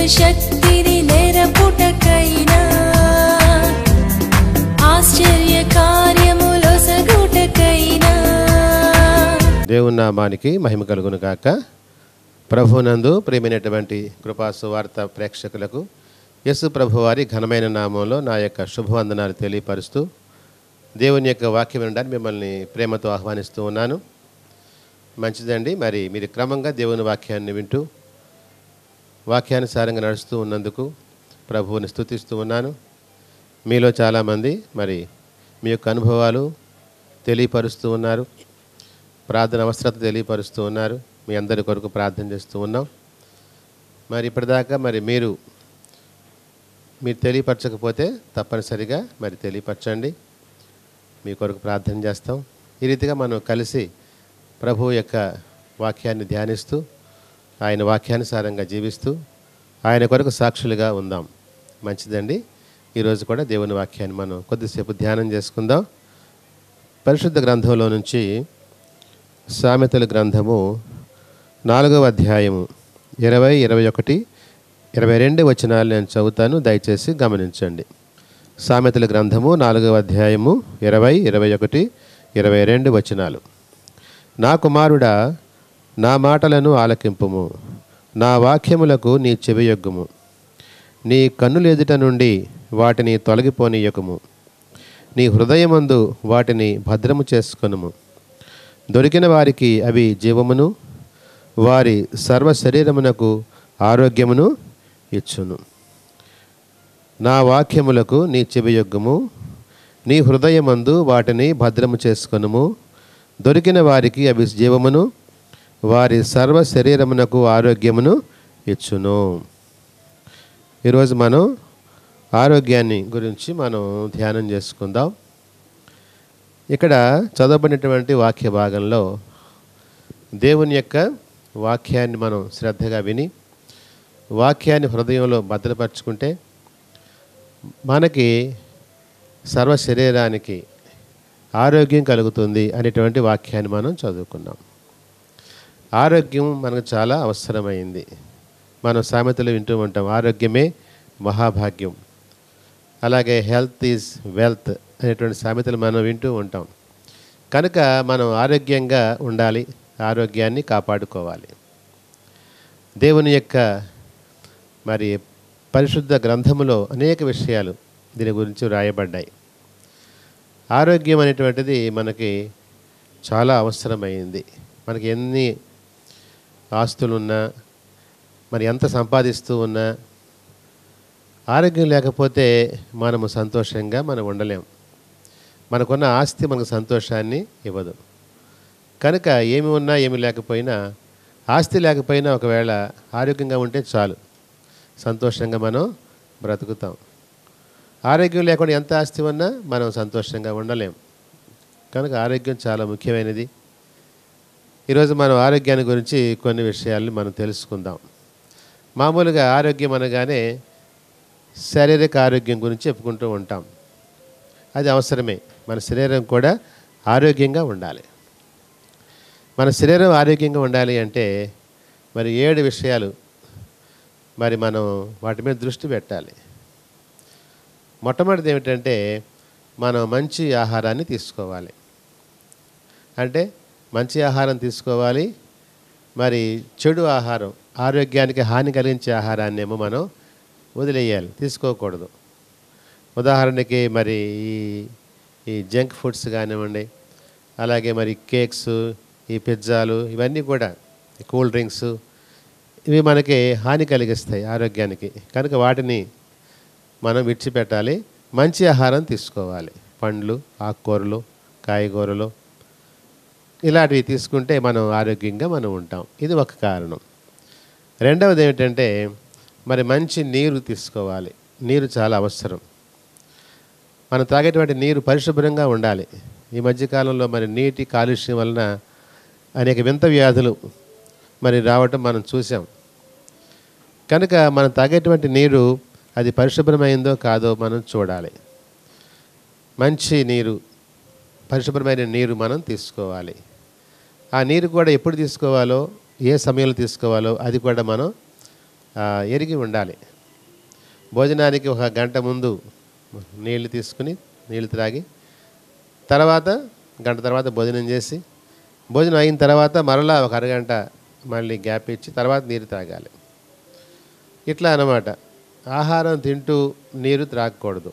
శక్తిని నెరపుటకైనా ఆశ్చర్య కార్యములో సగుటకైనా దేవుని నామానికి మహిమ కలుగును గాక ప్రభునందు ప్రేమైనటువంటి కృపాసు వార్త ప్రేక్షకులకు యేసు ప్రభువారి ఘనమైన నామంలో నా యొక్క శుభవందనాలు తెలియపరుస్తూ దేవుని యొక్క వాక్యం వినడానికి మిమ్మల్ని ప్రేమతో ఆహ్వానిస్తూ ఉన్నాను మంచిదండి మరి మీరు క్రమంగా దేవుని వాక్యాన్ని వింటూ వాక్యానుసారంగా నడుస్తూ ఉన్నందుకు ప్రభువుని స్తుతిస్తూ ఉన్నాను మీలో చాలామంది మరి మీ యొక్క అనుభవాలు తెలియపరుస్తూ ఉన్నారు ప్రార్థన అవసరత తెలియపరుస్తూ ఉన్నారు మీ అందరి కొరకు ప్రార్థన చేస్తూ ఉన్నాం మరి ఇప్పటిదాకా మరి మీరు మీరు తెలియపరచకపోతే తప్పనిసరిగా మరి తెలియపరచండి మీ కొరకు ప్రార్థన చేస్తాం ఈ రీతిగా మనం కలిసి ప్రభు యొక్క వాక్యాన్ని ధ్యానిస్తూ ఆయన వాక్యానుసారంగా జీవిస్తూ ఆయన కొరకు సాక్షులుగా ఉందాం మంచిదండి ఈరోజు కూడా దేవుని వాక్యాన్ని మనం కొద్దిసేపు ధ్యానం చేసుకుందాం పరిశుద్ధ గ్రంథంలో నుంచి సామెతల గ్రంథము నాలుగవ అధ్యాయము ఇరవై ఇరవై ఒకటి ఇరవై రెండు వచనాలు నేను చదువుతాను దయచేసి గమనించండి సామెతల గ్రంథము నాలుగవ అధ్యాయము ఇరవై ఇరవై ఒకటి ఇరవై రెండు వచనాలు నా కుమారుడా నా మాటలను ఆలకింపుము నా వాక్యములకు నీ చెవియొగ్గుము నీ కన్నులెదుట నుండి వాటిని తొలగిపోనీయకుము నీ హృదయమందు వాటిని భద్రము చేసుకొనుము దొరికిన వారికి అవి జీవమును వారి సర్వ శరీరమునకు ఆరోగ్యమును ఇచ్చును నా వాక్యములకు నీ చెవియొగ్గుము నీ హృదయమందు వాటిని భద్రము చేసుకొనుము దొరికిన వారికి అవి జీవమును వారి సర్వ శరీరమునకు ఆరోగ్యమును ఇచ్చును ఈరోజు మనం ఆరోగ్యాన్ని గురించి మనం ధ్యానం చేసుకుందాం ఇక్కడ చదవబడినటువంటి వాక్య భాగంలో దేవుని యొక్క వాక్యాన్ని మనం శ్రద్ధగా విని వాక్యాన్ని హృదయంలో భద్రపరచుకుంటే మనకి సర్వ శరీరానికి ఆరోగ్యం కలుగుతుంది అనేటువంటి వాక్యాన్ని మనం చదువుకున్నాం ఆరోగ్యం మనకు చాలా అవసరమైంది మనం సామెతలు వింటూ ఉంటాం ఆరోగ్యమే మహాభాగ్యం అలాగే హెల్త్ ఈజ్ వెల్త్ అనేటువంటి సామెతలు మనం వింటూ ఉంటాం కనుక మనం ఆరోగ్యంగా ఉండాలి ఆరోగ్యాన్ని కాపాడుకోవాలి దేవుని యొక్క మరి పరిశుద్ధ గ్రంథములో అనేక విషయాలు దీని గురించి వ్రాయబడ్డాయి ఆరోగ్యం అనేటువంటిది మనకి చాలా అవసరమైంది మనకి ఎన్ని ఆస్తులున్నా మరి ఎంత సంపాదిస్తూ ఉన్నా ఆరోగ్యం లేకపోతే మనము సంతోషంగా మనం ఉండలేం మనకున్న ఆస్తి మనకు సంతోషాన్ని ఇవ్వదు కనుక ఏమి ఉన్నా ఏమి లేకపోయినా ఆస్తి లేకపోయినా ఒకవేళ ఆరోగ్యంగా ఉంటే చాలు సంతోషంగా మనం బ్రతుకుతాం ఆరోగ్యం లేకుండా ఎంత ఆస్తి ఉన్నా మనం సంతోషంగా ఉండలేం కనుక ఆరోగ్యం చాలా ముఖ్యమైనది ఈరోజు మనం ఆరోగ్యాన్ని గురించి కొన్ని విషయాలను మనం తెలుసుకుందాం మామూలుగా ఆరోగ్యం అనగానే శారీరక ఆరోగ్యం గురించి చెప్పుకుంటూ ఉంటాం అది అవసరమే మన శరీరం కూడా ఆరోగ్యంగా ఉండాలి మన శరీరం ఆరోగ్యంగా ఉండాలి అంటే మరి ఏడు విషయాలు మరి మనం వాటి మీద దృష్టి పెట్టాలి మొట్టమొదటిది ఏమిటంటే మనం మంచి ఆహారాన్ని తీసుకోవాలి అంటే మంచి ఆహారం తీసుకోవాలి మరి చెడు ఆహారం ఆరోగ్యానికి హాని కలిగించే ఆహారాన్ని ఏమో మనం వదిలేయాలి తీసుకోకూడదు ఉదాహరణకి మరి ఈ ఈ జంక్ ఫుడ్స్ కానివ్వండి అలాగే మరి కేక్స్ ఈ పిజ్జాలు ఇవన్నీ కూడా ఈ కూల్ డ్రింక్స్ ఇవి మనకి హాని కలిగిస్తాయి ఆరోగ్యానికి కనుక వాటిని మనం విడిచిపెట్టాలి మంచి ఆహారం తీసుకోవాలి పండ్లు ఆకుకూరలు కాయగూరలు ఇలాంటివి తీసుకుంటే మనం ఆరోగ్యంగా మనం ఉంటాం ఇది ఒక కారణం రెండవది ఏమిటంటే మరి మంచి నీరు తీసుకోవాలి నీరు చాలా అవసరం మనం తాగేటువంటి నీరు పరిశుభ్రంగా ఉండాలి ఈ మధ్యకాలంలో మరి నీటి కాలుష్యం వలన అనేక వింత వ్యాధులు మరి రావటం మనం చూసాం కనుక మనం తాగేటువంటి నీరు అది పరిశుభ్రమైందో కాదో మనం చూడాలి మంచి నీరు పరిశుభ్రమైన నీరు మనం తీసుకోవాలి ఆ నీరు కూడా ఎప్పుడు తీసుకోవాలో ఏ సమయంలో తీసుకోవాలో అది కూడా మనం ఆ, ఎరిగి ఉండాలి భోజనానికి ఒక గంట ముందు నీళ్లు తీసుకుని నీళ్లు త్రాగి తర్వాత గంట తర్వాత భోజనం చేసి భోజనం అయిన తర్వాత మరలా ఒక అరగంట మళ్ళీ గ్యాప్ ఇచ్చి తర్వాత నీరు తాగాలి ఇట్లా అన్నమాట ఆహారం తింటూ నీరు త్రాగకూడదు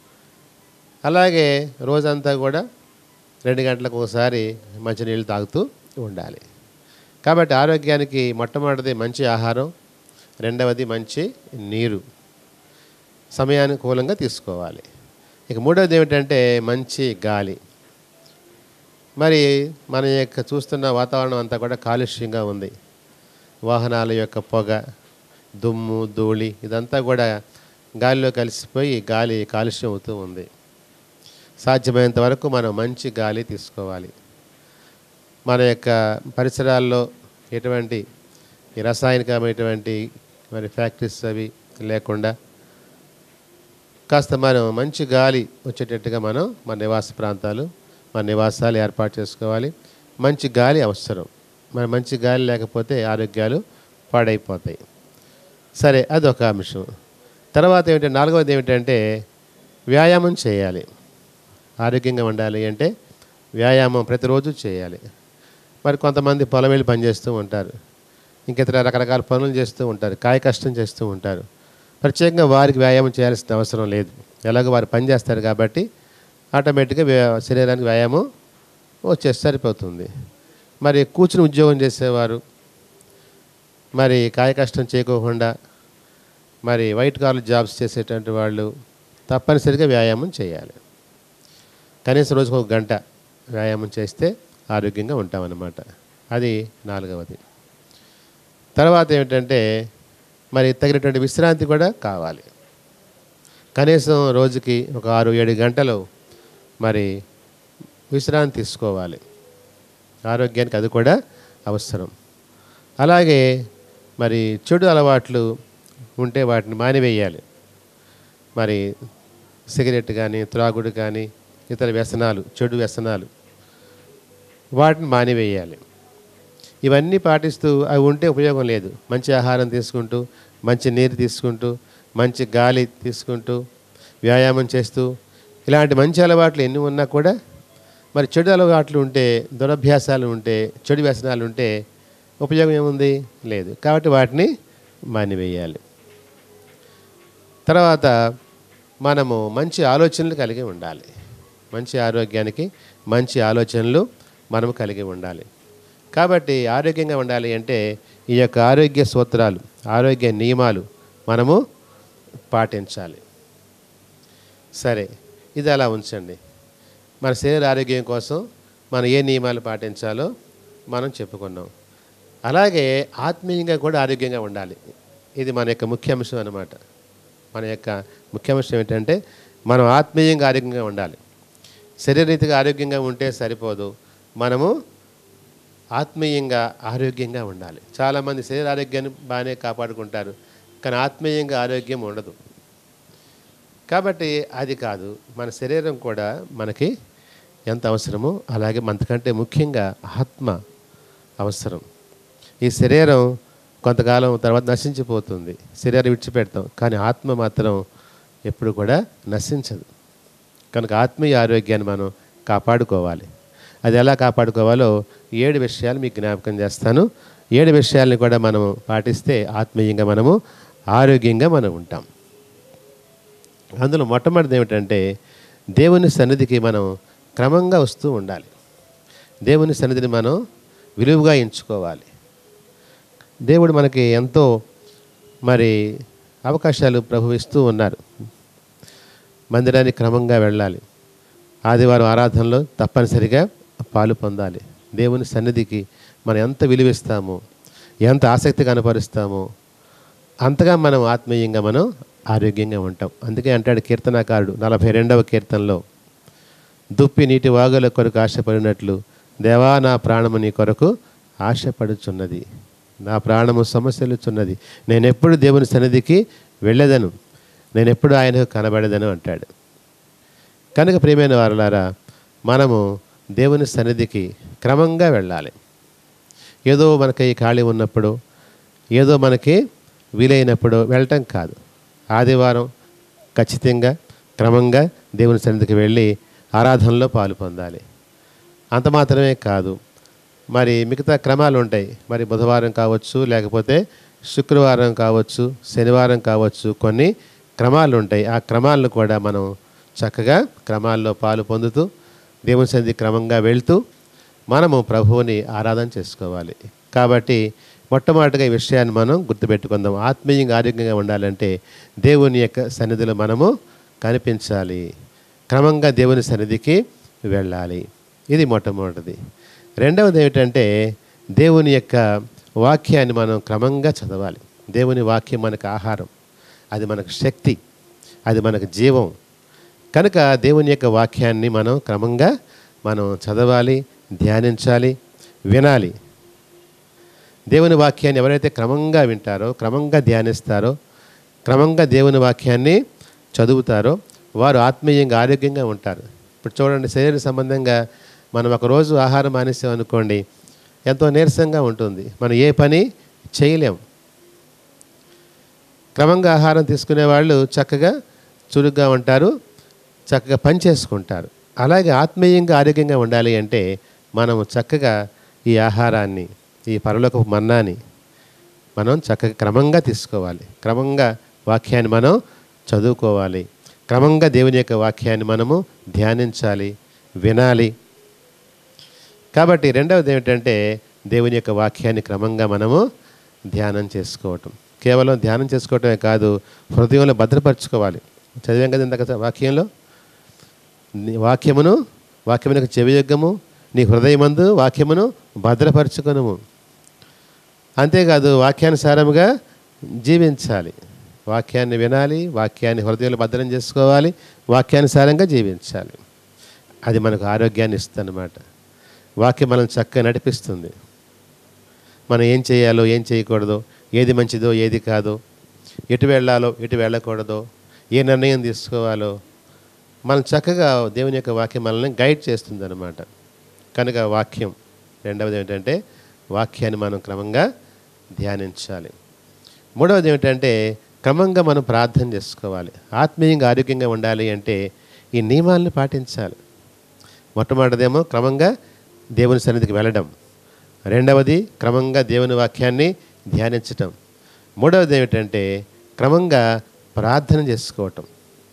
అలాగే రోజంతా కూడా రెండు గంటలకు ఒకసారి మంచినీళ్ళు తాగుతూ ఉండాలి కాబట్టి ఆరోగ్యానికి మొట్టమొదటిది మంచి ఆహారం రెండవది మంచి నీరు సమయానుకూలంగా తీసుకోవాలి ఇక మూడవది ఏమిటంటే మంచి గాలి మరి మన యొక్క చూస్తున్న వాతావరణం అంతా కూడా కాలుష్యంగా ఉంది వాహనాల యొక్క పొగ దుమ్ము ధూళి ఇదంతా కూడా గాలిలో కలిసిపోయి గాలి కాలుష్యం అవుతూ ఉంది సాధ్యమైనంత వరకు మనం మంచి గాలి తీసుకోవాలి మన యొక్క పరిసరాల్లో ఎటువంటి ఈ రసాయనికమైనటువంటి మరి ఫ్యాక్టరీస్ అవి లేకుండా కాస్త మనం మంచి గాలి వచ్చేటట్టుగా మనం మన నివాస ప్రాంతాలు మన నివాసాలు ఏర్పాటు చేసుకోవాలి మంచి గాలి అవసరం మరి మంచి గాలి లేకపోతే ఆరోగ్యాలు పాడైపోతాయి సరే అదొక అంశం తర్వాత ఏమిటంటే నాలుగవది ఏమిటంటే వ్యాయామం చేయాలి ఆరోగ్యంగా ఉండాలి అంటే వ్యాయామం ప్రతిరోజు చేయాలి మరి కొంతమంది పొలం వెళ్ళి పనిచేస్తూ ఉంటారు ఇంకితర రకరకాల పనులు చేస్తూ ఉంటారు కాయ కష్టం చేస్తూ ఉంటారు ప్రత్యేకంగా వారికి వ్యాయామం చేయాల్సిన అవసరం లేదు ఎలాగో వారు పని చేస్తారు కాబట్టి ఆటోమేటిక్గా వ్యా- శరీరానికి వ్యాయామం వచ్చేసి సరిపోతుంది మరి కూర్చుని ఉద్యోగం చేసేవారు మరి కాయ కష్టం చేయకోకుండా మరి వైట్ కాలర్ జాబ్స్ చేసేటువంటి వాళ్ళు తప్పనిసరిగా వ్యాయామం చేయాలి కనీసం రోజుకు ఒక గంట వ్యాయామం చేస్తే ఆరోగ్యంగా ఉంటామన్నమాట అది నాలుగవది తర్వాత ఏమిటంటే మరి తగినటువంటి విశ్రాంతి కూడా కావాలి కనీసం రోజుకి ఒక ఆరు ఏడు గంటలు మరి విశ్రాంతి తీసుకోవాలి ఆరోగ్యానికి అది కూడా అవసరం అలాగే మరి చెడు అలవాట్లు ఉంటే వాటిని మానివేయాలి మరి సిగరెట్ కానీ త్రాగుడు కానీ ఇతర వ్యసనాలు చెడు వ్యసనాలు వాటిని మానివేయాలి ఇవన్నీ పాటిస్తూ అవి ఉంటే ఉపయోగం లేదు మంచి ఆహారం తీసుకుంటూ మంచి నీరు తీసుకుంటూ మంచి గాలి తీసుకుంటూ వ్యాయామం చేస్తూ ఇలాంటి మంచి అలవాట్లు ఎన్ని ఉన్నా కూడా మరి చెడు అలవాట్లు ఉంటే దురభ్యాసాలు ఉంటే చెడు వ్యసనాలు ఉంటే ఉపయోగం ఏముంది లేదు కాబట్టి వాటిని మానివేయాలి తర్వాత మనము మంచి ఆలోచనలు కలిగి ఉండాలి మంచి ఆరోగ్యానికి మంచి ఆలోచనలు మనము కలిగి ఉండాలి కాబట్టి ఆరోగ్యంగా ఉండాలి అంటే ఈ యొక్క ఆరోగ్య సూత్రాలు ఆరోగ్య నియమాలు మనము పాటించాలి సరే ఇది అలా ఉంచండి మన శరీర ఆరోగ్యం కోసం మనం ఏ నియమాలు పాటించాలో మనం చెప్పుకున్నాం అలాగే ఆత్మీయంగా కూడా ఆరోగ్యంగా ఉండాలి ఇది మన యొక్క ముఖ్య అంశం అన్నమాట మన యొక్క ముఖ్య అంశం ఏంటంటే మనం ఆత్మీయంగా ఆరోగ్యంగా ఉండాలి శరీరరీతిగా ఆరోగ్యంగా ఉంటే సరిపోదు మనము ఆత్మీయంగా ఆరోగ్యంగా ఉండాలి చాలామంది శరీర ఆరోగ్యాన్ని బాగానే కాపాడుకుంటారు కానీ ఆత్మీయంగా ఆరోగ్యం ఉండదు కాబట్టి అది కాదు మన శరీరం కూడా మనకి ఎంత అవసరమో అలాగే మనకంటే ముఖ్యంగా ఆత్మ అవసరం ఈ శరీరం కొంతకాలం తర్వాత నశించిపోతుంది శరీరం విడిచిపెడతాం కానీ ఆత్మ మాత్రం ఎప్పుడు కూడా నశించదు కనుక ఆత్మీయ ఆరోగ్యాన్ని మనం కాపాడుకోవాలి అది ఎలా కాపాడుకోవాలో ఏడు విషయాలు మీకు జ్ఞాపకం చేస్తాను ఏడు విషయాల్ని కూడా మనము పాటిస్తే ఆత్మీయంగా మనము ఆరోగ్యంగా మనం ఉంటాం అందులో మొట్టమొదటిది ఏమిటంటే దేవుని సన్నిధికి మనం క్రమంగా వస్తూ ఉండాలి దేవుని సన్నిధిని మనం విలువగా ఎంచుకోవాలి దేవుడు మనకి ఎంతో మరి అవకాశాలు ప్రభువిస్తూ ఉన్నారు మందిరానికి క్రమంగా వెళ్ళాలి ఆదివారం ఆరాధనలో తప్పనిసరిగా పాలు పొందాలి దేవుని సన్నిధికి మనం ఎంత విలువిస్తామో ఎంత ఆసక్తి కనపరుస్తామో అంతగా మనం ఆత్మీయంగా మనం ఆరోగ్యంగా ఉంటాం అందుకే అంటాడు కీర్తనాకారుడు నలభై రెండవ కీర్తనలో దుప్పి నీటి వాగుల కొరకు ఆశపడినట్లు దేవా నా ప్రాణము నీ కొరకు ఆశపడుచున్నది నా ప్రాణము సమస్యలుచున్నది నేను ఎప్పుడు దేవుని సన్నిధికి వెళ్ళేదను నేను ఎప్పుడు ఆయనకు కనబడేదను అంటాడు కనుక ప్రియమైన వారులారా మనము దేవుని సన్నిధికి క్రమంగా వెళ్ళాలి ఏదో మనకి ఖాళీ ఉన్నప్పుడు ఏదో మనకి వీలైనప్పుడు వెళ్ళటం కాదు ఆదివారం ఖచ్చితంగా క్రమంగా దేవుని సన్నిధికి వెళ్ళి ఆరాధనలో పాలు పొందాలి అంత మాత్రమే కాదు మరి మిగతా క్రమాలు ఉంటాయి మరి బుధవారం కావచ్చు లేకపోతే శుక్రవారం కావచ్చు శనివారం కావచ్చు కొన్ని క్రమాలు ఉంటాయి ఆ క్రమాలను కూడా మనం చక్కగా క్రమాల్లో పాలు పొందుతూ దేవుని సన్నిధి క్రమంగా వెళ్తూ మనము ప్రభువుని ఆరాధన చేసుకోవాలి కాబట్టి మొట్టమొదటిగా ఈ విషయాన్ని మనం గుర్తుపెట్టుకుందాం ఆత్మీయంగా ఆరోగ్యంగా ఉండాలంటే దేవుని యొక్క సన్నిధిలో మనము కనిపించాలి క్రమంగా దేవుని సన్నిధికి వెళ్ళాలి ఇది మొట్టమొదటిది రెండవది ఏమిటంటే దేవుని యొక్క వాక్యాన్ని మనం క్రమంగా చదవాలి దేవుని వాక్యం మనకు ఆహారం అది మనకు శక్తి అది మనకు జీవం కనుక దేవుని యొక్క వాక్యాన్ని మనం క్రమంగా మనం చదవాలి ధ్యానించాలి వినాలి దేవుని వాక్యాన్ని ఎవరైతే క్రమంగా వింటారో క్రమంగా ధ్యానిస్తారో క్రమంగా దేవుని వాక్యాన్ని చదువుతారో వారు ఆత్మీయంగా ఆరోగ్యంగా ఉంటారు ఇప్పుడు చూడండి శరీర సంబంధంగా మనం ఒక రోజు ఆహారం మానేసాం అనుకోండి ఎంతో నీరసంగా ఉంటుంది మనం ఏ పని చేయలేం క్రమంగా ఆహారం తీసుకునే వాళ్ళు చక్కగా చురుగ్గా ఉంటారు చక్కగా పని చేసుకుంటారు అలాగే ఆత్మీయంగా ఆరోగ్యంగా ఉండాలి అంటే మనం చక్కగా ఈ ఆహారాన్ని ఈ పరలోకపు మన్నాని మనం చక్కగా క్రమంగా తీసుకోవాలి క్రమంగా వాక్యాన్ని మనం చదువుకోవాలి క్రమంగా దేవుని యొక్క వాక్యాన్ని మనము ధ్యానించాలి వినాలి కాబట్టి రెండవది ఏమిటంటే దేవుని యొక్క వాక్యాన్ని క్రమంగా మనము ధ్యానం చేసుకోవటం కేవలం ధ్యానం చేసుకోవటమే కాదు హృదయంలో భద్రపరచుకోవాలి చదివాం కదా ఇందాక వాక్యంలో నీ వాక్యమును వాక్యమునకు చెవియొగ్గము నీ హృదయమందు వాక్యమును భద్రపరచుకొనుము అంతేకాదు వాక్యానుసారముగా జీవించాలి వాక్యాన్ని వినాలి వాక్యాన్ని హృదయంలో భద్రం చేసుకోవాలి వాక్యానుసారంగా జీవించాలి అది మనకు ఆరోగ్యాన్ని ఇస్తుందన్నమాట వాక్యం మనం చక్కగా నడిపిస్తుంది మనం ఏం చేయాలో ఏం చేయకూడదో ఏది మంచిదో ఏది కాదో ఎటు వెళ్ళాలో ఎటు వెళ్ళకూడదో ఏ నిర్ణయం తీసుకోవాలో మనం చక్కగా దేవుని యొక్క వాక్యం మనల్ని గైడ్ చేస్తుంది అనమాట కనుక వాక్యం రెండవది ఏమిటంటే వాక్యాన్ని మనం క్రమంగా ధ్యానించాలి మూడవది ఏమిటంటే క్రమంగా మనం ప్రార్థన చేసుకోవాలి ఆత్మీయంగా ఆరోగ్యంగా ఉండాలి అంటే ఈ నియమాలను పాటించాలి మొట్టమొదటిదేమో క్రమంగా దేవుని సన్నిధికి వెళ్ళడం రెండవది క్రమంగా దేవుని వాక్యాన్ని ధ్యానించటం మూడవది ఏమిటంటే క్రమంగా ప్రార్థన చేసుకోవటం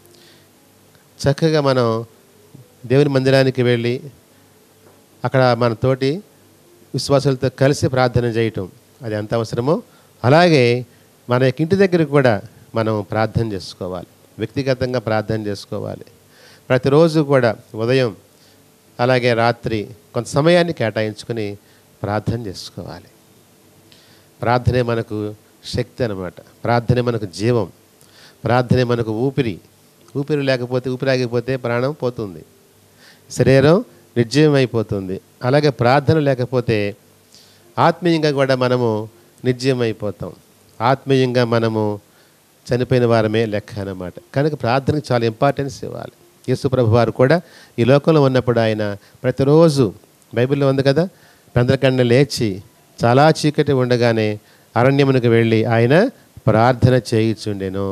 చక్కగా మనం దేవుని మందిరానికి వెళ్ళి అక్కడ మన తోటి విశ్వాసులతో కలిసి ప్రార్థన చేయటం అది ఎంత అవసరమో అలాగే మన యొక్క ఇంటి దగ్గర కూడా మనం ప్రార్థన చేసుకోవాలి వ్యక్తిగతంగా ప్రార్థన చేసుకోవాలి ప్రతిరోజు కూడా ఉదయం అలాగే రాత్రి కొంత సమయాన్ని కేటాయించుకొని ప్రార్థన చేసుకోవాలి ప్రార్థనే మనకు శక్తి అనమాట ప్రార్థనే మనకు జీవం ప్రార్థనే మనకు ఊపిరి ఊపిరి లేకపోతే ఊపిరి ఆగిపోతే ప్రాణం పోతుంది శరీరం నిర్జీవం అయిపోతుంది అలాగే ప్రార్థన లేకపోతే ఆత్మీయంగా కూడా మనము నిర్జీవం అయిపోతాం ఆత్మీయంగా మనము చనిపోయిన వారమే లెక్క అన్నమాట కనుక ప్రార్థనకు చాలా ఇంపార్టెన్స్ ఇవ్వాలి యేసు ప్రభు వారు కూడా ఈ లోకంలో ఉన్నప్పుడు ఆయన ప్రతిరోజు బైబిల్లో ఉంది కదా పెందరకండ లేచి చాలా చీకటి ఉండగానే అరణ్యమునకు వెళ్ళి ఆయన ప్రార్థన చేయుచుండెను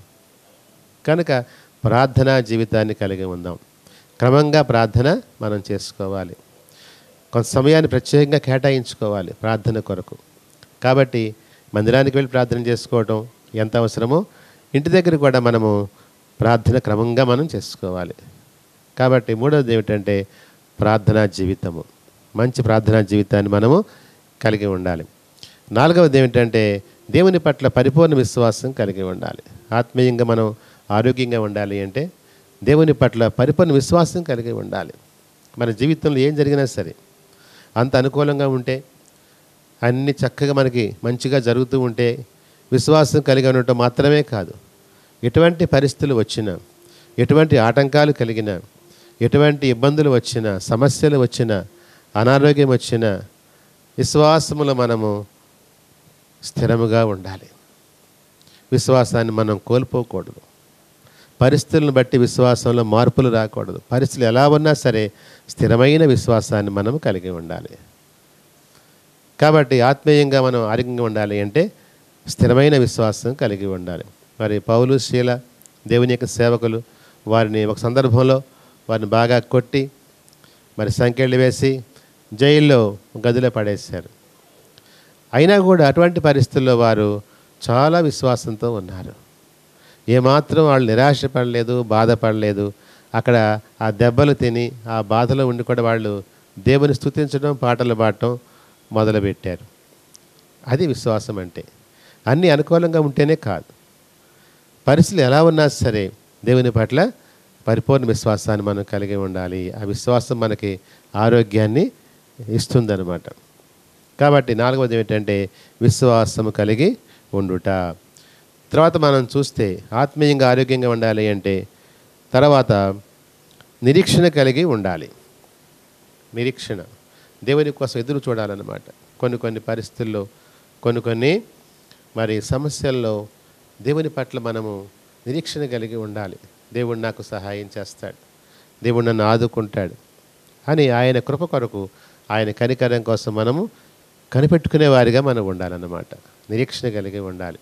కనుక ప్రార్థనా జీవితాన్ని కలిగి ఉందాం క్రమంగా ప్రార్థన మనం చేసుకోవాలి కొంత సమయాన్ని ప్రత్యేకంగా కేటాయించుకోవాలి ప్రార్థన కొరకు కాబట్టి మందిరానికి వెళ్ళి ప్రార్థన చేసుకోవటం ఎంత అవసరమో ఇంటి దగ్గర కూడా మనము ప్రార్థన క్రమంగా మనం చేసుకోవాలి కాబట్టి మూడవది ఏమిటంటే ప్రార్థనా జీవితము మంచి ప్రార్థనా జీవితాన్ని మనము కలిగి ఉండాలి నాలుగవది ఏమిటంటే దేవుని పట్ల పరిపూర్ణ విశ్వాసం కలిగి ఉండాలి ఆత్మీయంగా మనం ఆరోగ్యంగా ఉండాలి అంటే దేవుని పట్ల పరిపూర్ణ విశ్వాసం కలిగి ఉండాలి మన జీవితంలో ఏం జరిగినా సరే అంత అనుకూలంగా ఉంటే అన్ని చక్కగా మనకి మంచిగా జరుగుతూ ఉంటే విశ్వాసం కలిగి ఉండటం మాత్రమే కాదు ఎటువంటి పరిస్థితులు వచ్చినా ఎటువంటి ఆటంకాలు కలిగినా ఎటువంటి ఇబ్బందులు వచ్చినా సమస్యలు వచ్చినా అనారోగ్యం వచ్చినా విశ్వాసములో మనము స్థిరముగా ఉండాలి విశ్వాసాన్ని మనం కోల్పోకూడదు పరిస్థితులను బట్టి విశ్వాసంలో మార్పులు రాకూడదు పరిస్థితులు ఎలా ఉన్నా సరే స్థిరమైన విశ్వాసాన్ని మనం కలిగి ఉండాలి కాబట్టి ఆత్మీయంగా మనం ఆరోగ్యంగా ఉండాలి అంటే స్థిరమైన విశ్వాసం కలిగి ఉండాలి మరి పౌలు శీల దేవుని యొక్క సేవకులు వారిని ఒక సందర్భంలో వారిని బాగా కొట్టి మరి సంఖ్యలు వేసి జైల్లో గదిలో పడేశారు అయినా కూడా అటువంటి పరిస్థితుల్లో వారు చాలా విశ్వాసంతో ఉన్నారు ఏమాత్రం వాళ్ళు నిరాశపడలేదు బాధపడలేదు అక్కడ ఆ దెబ్బలు తిని ఆ బాధలో ఉండి కూడా వాళ్ళు దేవుని స్తుతించడం పాటలు పాడటం మొదలుపెట్టారు అది విశ్వాసం అంటే అన్నీ అనుకూలంగా ఉంటేనే కాదు పరిస్థితులు ఎలా ఉన్నా సరే దేవుని పట్ల పరిపూర్ణ విశ్వాసాన్ని మనం కలిగి ఉండాలి ఆ విశ్వాసం మనకి ఆరోగ్యాన్ని ఇస్తుందన్నమాట కాబట్టి నాలుగవది ఏంటంటే విశ్వాసము కలిగి ఉండుట తర్వాత మనం చూస్తే ఆత్మీయంగా ఆరోగ్యంగా ఉండాలి అంటే తర్వాత నిరీక్షణ కలిగి ఉండాలి నిరీక్షణ దేవుని కోసం ఎదురు చూడాలన్నమాట కొన్ని కొన్ని పరిస్థితుల్లో కొన్ని కొన్ని మరి సమస్యల్లో దేవుని పట్ల మనము నిరీక్షణ కలిగి ఉండాలి దేవుడు నాకు సహాయం చేస్తాడు దేవుడు నన్ను ఆదుకుంటాడు అని ఆయన కృప కొరకు ఆయన కనికరం కోసం మనము కనిపెట్టుకునే వారిగా మనం ఉండాలన్నమాట నిరీక్షణ కలిగి ఉండాలి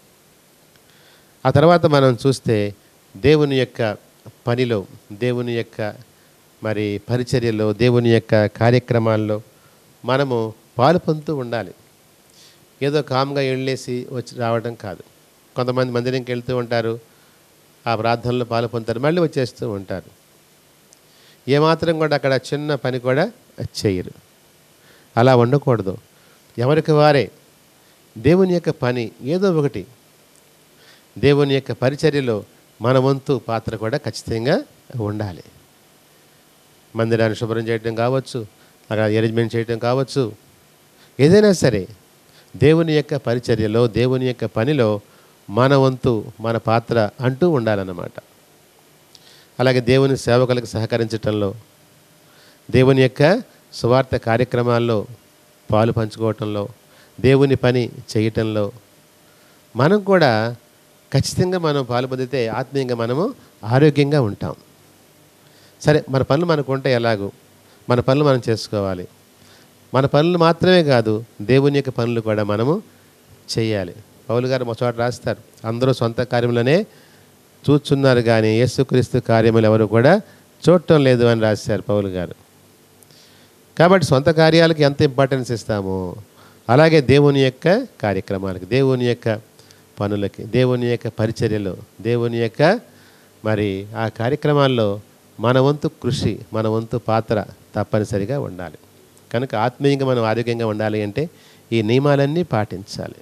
ఆ తర్వాత మనం చూస్తే దేవుని యొక్క పనిలో దేవుని యొక్క మరి పరిచర్యలో దేవుని యొక్క కార్యక్రమాల్లో మనము పాలు పొందుతూ ఉండాలి ఏదో కామ్గా వెళ్ళేసి వచ్చి రావడం కాదు కొంతమంది మందిరంకి వెళ్తూ ఉంటారు ఆ ప్రార్థనలో పాలు పొందుతారు మళ్ళీ వచ్చేస్తూ ఉంటారు ఏమాత్రం కూడా అక్కడ చిన్న పని కూడా చేయరు అలా ఉండకూడదు ఎవరికి వారే దేవుని యొక్క పని ఏదో ఒకటి దేవుని యొక్క పరిచర్యలో మన వంతు పాత్ర కూడా ఖచ్చితంగా ఉండాలి మందిరాన్ని శుభ్రం చేయడం కావచ్చు అక్కడ అరేంజ్మెంట్ చేయడం కావచ్చు ఏదైనా సరే దేవుని యొక్క పరిచర్యలో దేవుని యొక్క పనిలో మన వంతు మన పాత్ర అంటూ ఉండాలన్నమాట అలాగే దేవుని సేవకులకు సహకరించటంలో దేవుని యొక్క సువార్త కార్యక్రమాల్లో పాలు పంచుకోవటంలో దేవుని పని చేయటంలో మనం కూడా ఖచ్చితంగా మనం పాలు పొందితే ఆత్మీయంగా మనము ఆరోగ్యంగా ఉంటాం సరే మన పనులు మనకు ఉంటే ఎలాగూ మన పనులు మనం చేసుకోవాలి మన పనులు మాత్రమే కాదు దేవుని యొక్క పనులు కూడా మనము చేయాలి పౌలు గారు ఒక చోట రాస్తారు అందరూ సొంత కార్యములనే చూస్తున్నారు కానీ యేసుక్రీస్తు కార్యములు ఎవరు కూడా చూడటం లేదు అని రాశారు పౌలు గారు కాబట్టి సొంత కార్యాలకు ఎంత ఇంపార్టెన్స్ ఇస్తామో అలాగే దేవుని యొక్క కార్యక్రమాలకి దేవుని యొక్క పనులకి దేవుని యొక్క పరిచర్యలో దేవుని యొక్క మరి ఆ కార్యక్రమాల్లో మన వంతు కృషి మన వంతు పాత్ర తప్పనిసరిగా ఉండాలి కనుక ఆత్మీయంగా మనం ఆరోగ్యంగా ఉండాలి అంటే ఈ నియమాలన్నీ పాటించాలి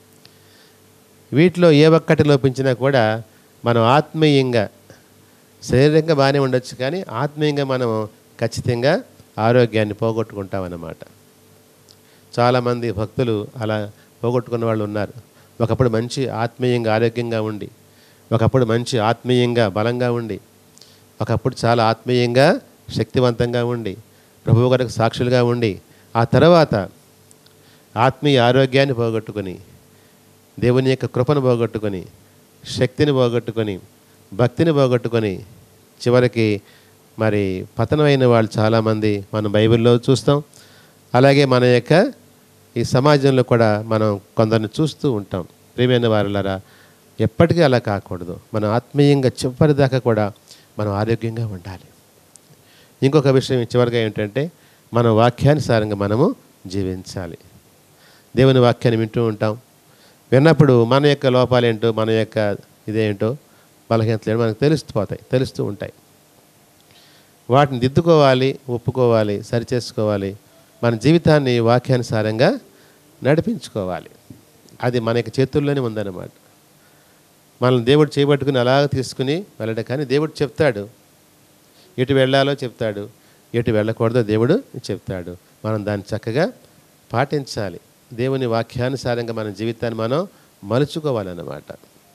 వీటిలో ఏ ఒక్కటి లోపించినా కూడా మనం ఆత్మీయంగా శరీరంగా బాగానే ఉండొచ్చు కానీ ఆత్మీయంగా మనం ఖచ్చితంగా ఆరోగ్యాన్ని పోగొట్టుకుంటామన్నమాట చాలామంది భక్తులు అలా పోగొట్టుకున్న వాళ్ళు ఉన్నారు ఒకప్పుడు మంచి ఆత్మీయంగా ఆరోగ్యంగా ఉండి ఒకప్పుడు మంచి ఆత్మీయంగా బలంగా ఉండి ఒకప్పుడు చాలా ఆత్మీయంగా శక్తివంతంగా ఉండి ప్రభువు గారికి సాక్షులుగా ఉండి ఆ తర్వాత ఆత్మీయ ఆరోగ్యాన్ని పోగొట్టుకొని దేవుని యొక్క కృపను పోగొట్టుకొని శక్తిని పోగొట్టుకొని భక్తిని పోగొట్టుకొని చివరికి మరి పతనమైన వాళ్ళు చాలామంది మనం బైబిల్లో చూస్తాం అలాగే మన యొక్క ఈ సమాజంలో కూడా మనం కొందరిని చూస్తూ ఉంటాం ప్రియమైన వారులరా ఎప్పటికీ అలా కాకూడదు మనం ఆత్మీయంగా చివరి దాకా కూడా మనం ఆరోగ్యంగా ఉండాలి ఇంకొక విషయం చివరిగా ఏంటంటే మన వాక్యానుసారంగా మనము జీవించాలి దేవుని వాక్యాన్ని వింటూ ఉంటాం విన్నప్పుడు మన యొక్క లోపాలేంటో మన యొక్క ఇదేంటో బలహీనతలు మనకు తెలుస్తుపోతాయి తెలుస్తూ ఉంటాయి వాటిని దిద్దుకోవాలి ఒప్పుకోవాలి సరిచేసుకోవాలి మన జీవితాన్ని వాక్యానుసారంగా నడిపించుకోవాలి అది మన యొక్క చేతుల్లోనే ఉందన్నమాట మనల్ని దేవుడు చేపట్టుకుని అలాగ తీసుకుని వెళ్ళడం కానీ దేవుడు చెప్తాడు ఎటు వెళ్ళాలో చెప్తాడు ఎటు వెళ్ళకూడదో దేవుడు చెప్తాడు మనం దాన్ని చక్కగా పాటించాలి దేవుని వాక్యానుసారంగా మన జీవితాన్ని మనం మలుచుకోవాలన్నమాట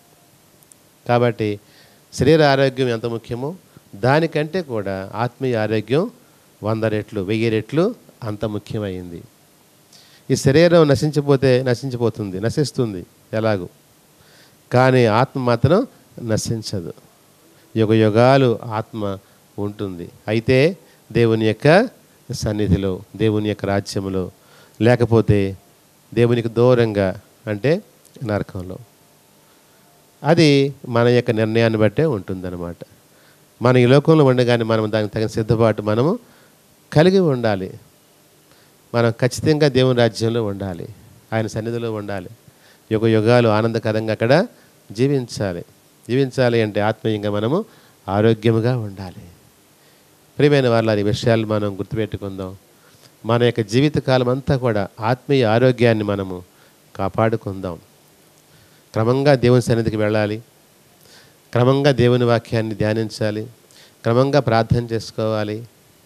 కాబట్టి శరీర ఆరోగ్యం ఎంత ముఖ్యమో దానికంటే కూడా ఆత్మీయ ఆరోగ్యం వంద రెట్లు వెయ్యి రెట్లు అంత ముఖ్యమైంది ఈ శరీరం నశించిపోతే నశించిపోతుంది నశిస్తుంది ఎలాగూ కానీ ఆత్మ మాత్రం నశించదు యుగ యుగాలు ఆత్మ ఉంటుంది అయితే దేవుని యొక్క సన్నిధిలో దేవుని యొక్క రాజ్యములో లేకపోతే దేవునికి దూరంగా అంటే నరకంలో అది మన యొక్క నిర్ణయాన్ని బట్టే ఉంటుందన్నమాట మన ఈ లోకంలో ఉండగానే మనం దానికి తగిన సిద్ధపాటు మనము కలిగి ఉండాలి మనం ఖచ్చితంగా దేవుని రాజ్యంలో ఉండాలి ఆయన సన్నిధిలో ఉండాలి యుగ యుగాలు ఆనందకరంగా అక్కడ జీవించాలి జీవించాలి అంటే ఆత్మీయంగా మనము ఆరోగ్యముగా ఉండాలి ప్రియమైన వాళ్ళ ఈ విషయాలు మనం గుర్తుపెట్టుకుందాం మన యొక్క జీవితకాలం అంతా కూడా ఆత్మీయ ఆరోగ్యాన్ని మనము కాపాడుకుందాం క్రమంగా దేవుని సన్నిధికి వెళ్ళాలి క్రమంగా దేవుని వాక్యాన్ని ధ్యానించాలి క్రమంగా ప్రార్థన చేసుకోవాలి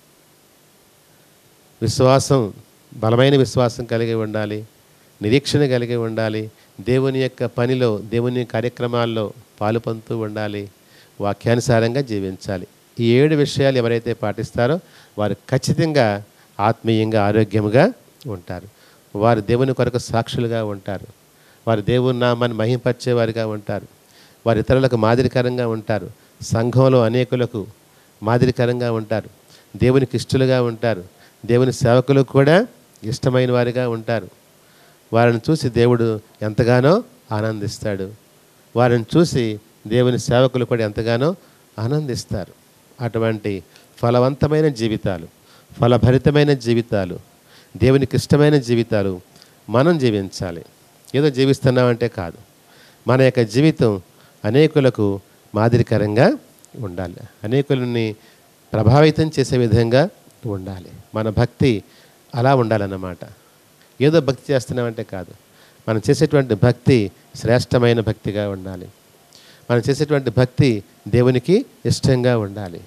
విశ్వాసం బలమైన విశ్వాసం కలిగి ఉండాలి నిరీక్షణ కలిగి ఉండాలి దేవుని యొక్క పనిలో దేవుని కార్యక్రమాల్లో పాలు పొందుతూ ఉండాలి వాక్యానుసారంగా జీవించాలి ఈ ఏడు విషయాలు ఎవరైతే పాటిస్తారో వారు ఖచ్చితంగా ఆత్మీయంగా ఆరోగ్యముగా ఉంటారు వారు దేవుని కొరకు సాక్షులుగా ఉంటారు వారు దేవుని నామాన్ని మహింపరిచేవారిగా ఉంటారు వారు ఇతరులకు మాదిరికరంగా ఉంటారు సంఘంలో అనేకులకు మాదిరికరంగా ఉంటారు దేవునికి ఇష్టలుగా ఉంటారు దేవుని సేవకులకు కూడా ఇష్టమైన వారిగా ఉంటారు వారిని చూసి దేవుడు ఎంతగానో ఆనందిస్తాడు వారిని చూసి దేవుని సేవకులు కూడా ఎంతగానో ఆనందిస్తారు అటువంటి ఫలవంతమైన జీవితాలు ఫలభరితమైన జీవితాలు దేవునికి ఇష్టమైన జీవితాలు మనం జీవించాలి ఏదో జీవిస్తున్నామంటే కాదు మన యొక్క జీవితం అనేకులకు మాదిరికరంగా ఉండాలి అనేకులని ప్రభావితం చేసే విధంగా ఉండాలి మన భక్తి అలా ఉండాలన్నమాట ఏదో భక్తి చేస్తున్నామంటే కాదు మనం చేసేటువంటి భక్తి శ్రేష్టమైన భక్తిగా ఉండాలి మనం చేసేటువంటి భక్తి దేవునికి ఇష్టంగా ఉండాలి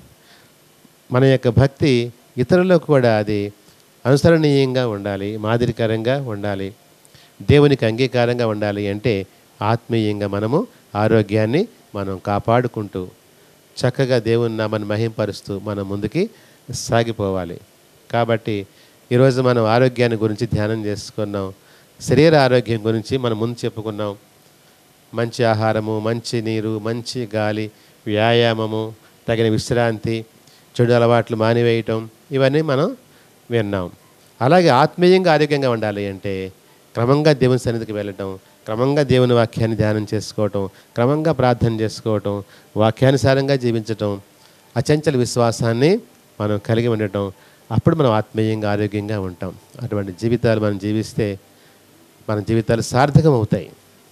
మన యొక్క భక్తి ఇతరులకు కూడా అది అనుసరణీయంగా ఉండాలి మాదిరికరంగా ఉండాలి దేవునికి అంగీకారంగా ఉండాలి అంటే ఆత్మీయంగా మనము ఆరోగ్యాన్ని మనం కాపాడుకుంటూ చక్కగా దేవుని నామని మహింపరుస్తూ మనం ముందుకి సాగిపోవాలి కాబట్టి ఈరోజు మనం ఆరోగ్యాన్ని గురించి ధ్యానం చేసుకున్నాం శరీర ఆరోగ్యం గురించి మనం ముందు చెప్పుకున్నాం మంచి ఆహారము మంచి నీరు మంచి గాలి వ్యాయామము తగిన విశ్రాంతి చెడు అలవాట్లు మానివేయటం ఇవన్నీ మనం విన్నాం అలాగే ఆత్మీయంగా ఆరోగ్యంగా ఉండాలి అంటే క్రమంగా దేవుని సన్నిధికి వెళ్ళటం క్రమంగా దేవుని వాక్యాన్ని ధ్యానం చేసుకోవటం క్రమంగా ప్రార్థన చేసుకోవటం వాక్యానుసారంగా జీవించటం అచంచల విశ్వాసాన్ని మనం కలిగి ఉండటం అప్పుడు మనం ఆత్మీయంగా ఆరోగ్యంగా ఉంటాం అటువంటి జీవితాలు మనం జీవిస్తే మన జీవితాలు సార్థకం అవుతాయి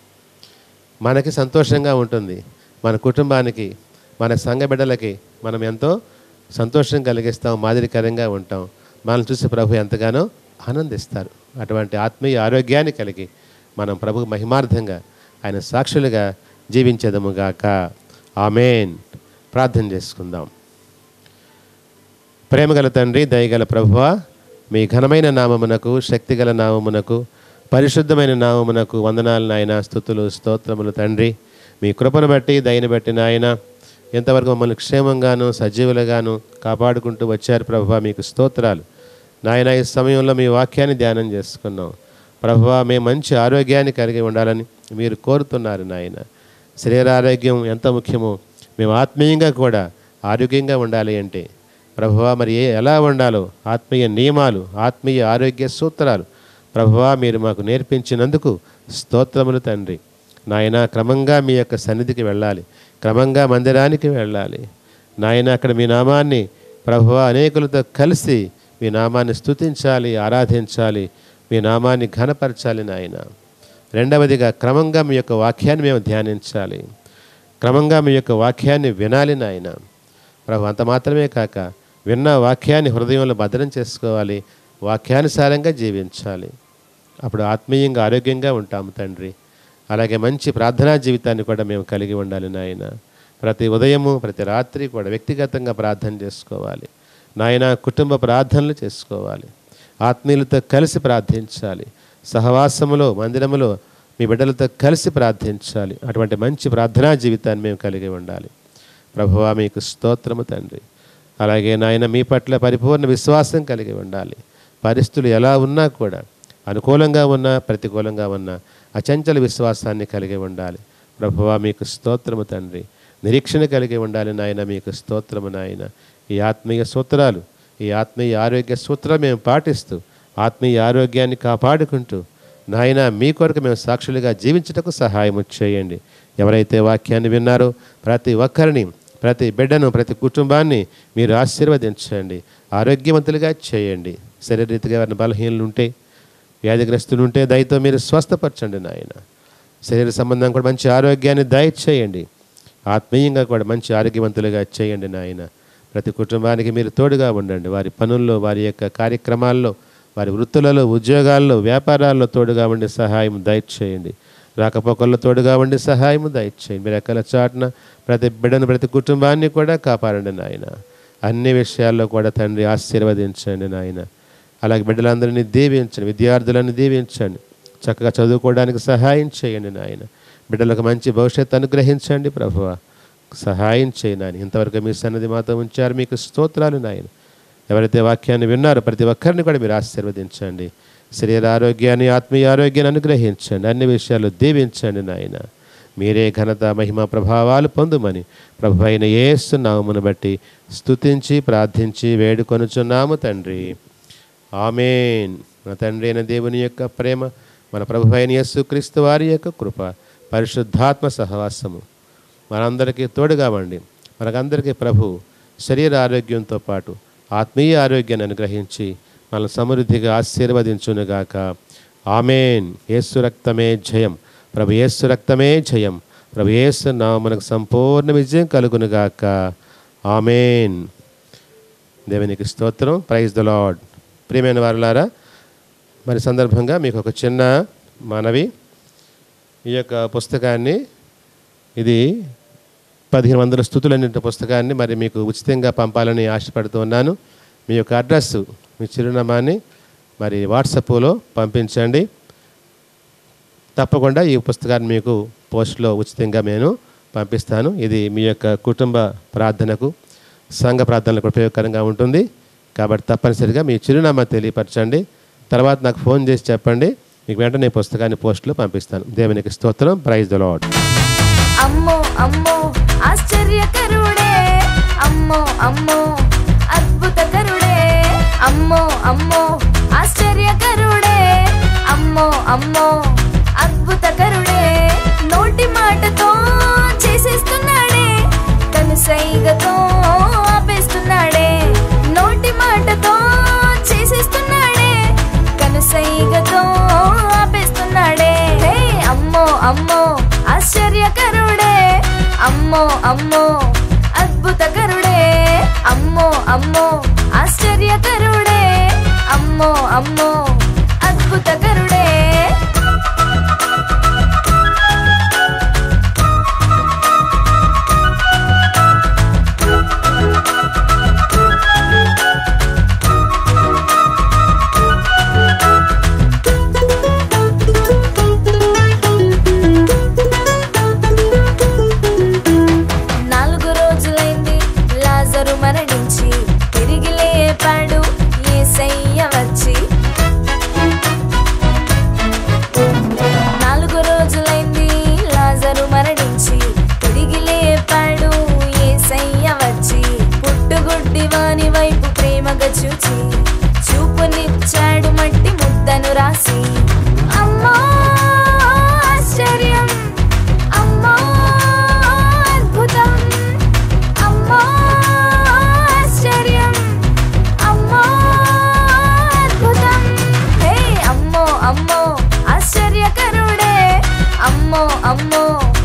మనకి సంతోషంగా ఉంటుంది మన కుటుంబానికి మన సంఘ బిడ్డలకి మనం ఎంతో సంతోషం కలిగిస్తాం మాదిరికరంగా ఉంటాం మనల్ని చూసి ప్రభు ఎంతగానో ఆనందిస్తారు అటువంటి ఆత్మీయ ఆరోగ్యాన్ని కలిగి మనం ప్రభు మహిమార్థంగా ఆయన సాక్షులుగా జీవించదముగాక ఆమెన్ ప్రార్థన చేసుకుందాం ప్రేమగల తండ్రి దయగల ప్రభువ మీ ఘనమైన నామమునకు శక్తిగల నామమునకు పరిశుద్ధమైన నామమునకు వందనాలు నాయన స్థుతులు స్తోత్రములు తండ్రి మీ కృపను బట్టి దయని బట్టి నాయన ఎంతవరకు మమ్మల్ని క్షేమంగాను సజీవులుగాను కాపాడుకుంటూ వచ్చారు ప్రభువ మీకు స్తోత్రాలు నాయన ఈ సమయంలో మీ వాక్యాన్ని ధ్యానం చేసుకున్నాం ప్రభువ మేము మంచి ఆరోగ్యాన్ని కలిగి ఉండాలని మీరు కోరుతున్నారు నాయన శరీరారోగ్యం ఎంత ముఖ్యమో మేము ఆత్మీయంగా కూడా ఆరోగ్యంగా ఉండాలి అంటే ప్రభువా మరి ఏ ఎలా ఉండాలో ఆత్మీయ నియమాలు ఆత్మీయ ఆరోగ్య సూత్రాలు ప్రభువా మీరు మాకు నేర్పించినందుకు స్తోత్రములు తండ్రి నాయన క్రమంగా మీ యొక్క సన్నిధికి వెళ్ళాలి క్రమంగా మందిరానికి వెళ్ళాలి నాయన అక్కడ మీ నామాన్ని ప్రభువా అనేకులతో కలిసి మీ నామాన్ని స్తుతించాలి ఆరాధించాలి మీ నామాన్ని ఘనపరచాలి నాయన రెండవదిగా క్రమంగా మీ యొక్క వాక్యాన్ని మేము ధ్యానించాలి క్రమంగా మీ యొక్క వాక్యాన్ని వినాలి నాయన ప్రభు అంత మాత్రమే కాక విన్న వాక్యాన్ని హృదయంలో భద్రం చేసుకోవాలి వాక్యానుసారంగా జీవించాలి అప్పుడు ఆత్మీయంగా ఆరోగ్యంగా ఉంటాము తండ్రి అలాగే మంచి ప్రార్థనా జీవితాన్ని కూడా మేము కలిగి ఉండాలి నాయన ప్రతి ఉదయము ప్రతి రాత్రి కూడా వ్యక్తిగతంగా ప్రార్థన చేసుకోవాలి నాయన కుటుంబ ప్రార్థనలు చేసుకోవాలి ఆత్మీయులతో కలిసి ప్రార్థించాలి సహవాసములో మందిరములో మీ బిడ్డలతో కలిసి ప్రార్థించాలి అటువంటి మంచి ప్రార్థనా జీవితాన్ని మేము కలిగి ఉండాలి ప్రభువా మీకు స్తోత్రము తండ్రి అలాగే నాయన మీ పట్ల పరిపూర్ణ విశ్వాసం కలిగి ఉండాలి పరిస్థితులు ఎలా ఉన్నా కూడా అనుకూలంగా ఉన్నా ప్రతికూలంగా ఉన్నా అచంచల విశ్వాసాన్ని కలిగి ఉండాలి ప్రభువా మీకు స్తోత్రము తండ్రి నిరీక్షణ కలిగి ఉండాలి నాయన మీకు స్తోత్రము నాయన ఈ ఆత్మీయ సూత్రాలు ఈ ఆత్మీయ ఆరోగ్య సూత్రాలు మేము పాటిస్తూ ఆత్మీయ ఆరోగ్యాన్ని కాపాడుకుంటూ నాయన మీ కొరకు మేము సాక్షులుగా జీవించుటకు సహాయం చేయండి ఎవరైతే వాక్యాన్ని విన్నారో ప్రతి ఒక్కరిని ప్రతి బిడ్డను ప్రతి కుటుంబాన్ని మీరు ఆశీర్వదించండి ఆరోగ్యవంతులుగా చేయండి శరీరరీతిగా ఎవరిని బలహీనలు ఉంటే వ్యాధిగ్రస్తులు ఉంటే దయతో మీరు స్వస్థపరచండి నాయన శరీర సంబంధం కూడా మంచి ఆరోగ్యాన్ని దయచేయండి ఆత్మీయంగా కూడా మంచి ఆరోగ్యవంతులుగా చేయండి నాయన ప్రతి కుటుంబానికి మీరు తోడుగా ఉండండి వారి పనుల్లో వారి యొక్క కార్యక్రమాల్లో వారి వృత్తులలో ఉద్యోగాల్లో వ్యాపారాల్లో తోడుగా ఉండి సహాయం దయచేయండి రాకపోకల్లో తోడుగా ఉండి సహాయం దయచేయండి మీరు ఎక్కల చాటున ప్రతి బిడ్డను ప్రతి కుటుంబాన్ని కూడా కాపాడండి నాయన అన్ని విషయాల్లో కూడా తండ్రి ఆశీర్వదించండి నాయన అలాగే బిడ్డలందరినీ దీవించండి విద్యార్థులను దీవించండి చక్కగా చదువుకోవడానికి సహాయం చేయండి నాయన బిడ్డలకు మంచి భవిష్యత్తు అనుగ్రహించండి ప్రభువ సహాయం చేయి నాయన ఇంతవరకు మీ సన్నది మాతో ఉంచారు మీకు స్తోత్రాలు నాయన ఎవరైతే వాక్యాన్ని విన్నారో ప్రతి ఒక్కరిని కూడా మీరు ఆశీర్వదించండి శరీర ఆరోగ్యాన్ని ఆత్మీయ ఆరోగ్యాన్ని అనుగ్రహించండి అన్ని విషయాలు దీవించండి నాయన మీరే ఘనత మహిమ ప్రభావాలు పొందుమని ప్రభు అయిన యేసు నామమును బట్టి స్తుతించి ప్రార్థించి వేడుకొనుచున్నాము తండ్రి ఆమెన్ మన తండ్రి అయిన దేవుని యొక్క ప్రేమ మన ప్రభు అయిన యేసుక్రీస్తు వారి యొక్క కృప పరిశుద్ధాత్మ సహవాసము మనందరికీ తోడుగా వండి మనకందరికీ ప్రభు శరీర ఆరోగ్యంతో పాటు ఆత్మీయ ఆరోగ్యాన్ని అనుగ్రహించి మన సమృద్ధిగా ఆశీర్వదించునుగాక ఆమెన్ యేసు రక్తమే జయం ప్రభు యేసు రక్తమే జయం ప్రభు యేసు నామనకు సంపూర్ణ విజయం కలుగునుగాక ఆమెన్ దేవునికి స్తోత్రం ప్రైజ్ ద లాడ్ ప్రియమైన వారులారా మరి సందర్భంగా మీకు ఒక చిన్న మనవి ఈ యొక్క పుస్తకాన్ని ఇది పదిహేను వందల స్థుతులు అనే పుస్తకాన్ని మరి మీకు ఉచితంగా పంపాలని ఆశపడుతూ ఉన్నాను మీ యొక్క అడ్రస్ మీ చిరునామాని మరి వాట్సాప్లో పంపించండి తప్పకుండా ఈ పుస్తకాన్ని మీకు పోస్ట్లో ఉచితంగా నేను పంపిస్తాను ఇది మీ యొక్క కుటుంబ ప్రార్థనకు సంఘ ప్రార్థనలకు ఉపయోగకరంగా ఉంటుంది కాబట్టి తప్పనిసరిగా మీ చిరునామా తెలియపరచండి తర్వాత నాకు ఫోన్ చేసి చెప్పండి మీకు వెంటనే ఈ పుస్తకాన్ని పోస్ట్లో పంపిస్తాను దేవునికి స్తోత్రం ప్రైజ్ ద లాడ్ అమ్మో అమ్మో ఆశ్చర్యకరుడే అమ్మో అమ్మో అద్భుతకరుడే అమ్మో అమ్మో ఆశ్చర్యకరుడే అమ్మో అమ్మో అద్భుతకరుడే నోటి మాటతో చేసేస్తున్నాడే కనుసైగతో ఆపేస్తున్నాడే నోటి మాటతో చేసేస్తున్నాడే కనుసైగతో ఆపేస్తున్నాడే హే అమ్మో అమ్మో ఆశ్చర్యకరుడే అమ్మో అమ్మో అద్భుతకరుడే అమ్మో అమ్మో ఆశ్చర్యకరుడే అమ్మో అమ్మో అద్భుతకరుడే నాలుగు రోజులైంది లాజరు మరణించి తిరిగి లేపాడు యేసయ్య వచ్చి నాలుగు రోజులైంది లాజరు మరణించి తిరిగి లేపాడు యేసయ్య వచ్చి పుట్టుగుడ్డి వాని వైపు ప్రేమగా చూచి చూపునిచ్చాడు మట్టి ముద్దను రాసి అమ్మా ఆశ్చర్యం అమ్మా అద్భుతం అమ్మా ఆశ్చర్యం అమ్మా అద్భుతం హే అమ్మో అమ్మో ఆశ్చర్యకరుడే అమ్మో అమ్మో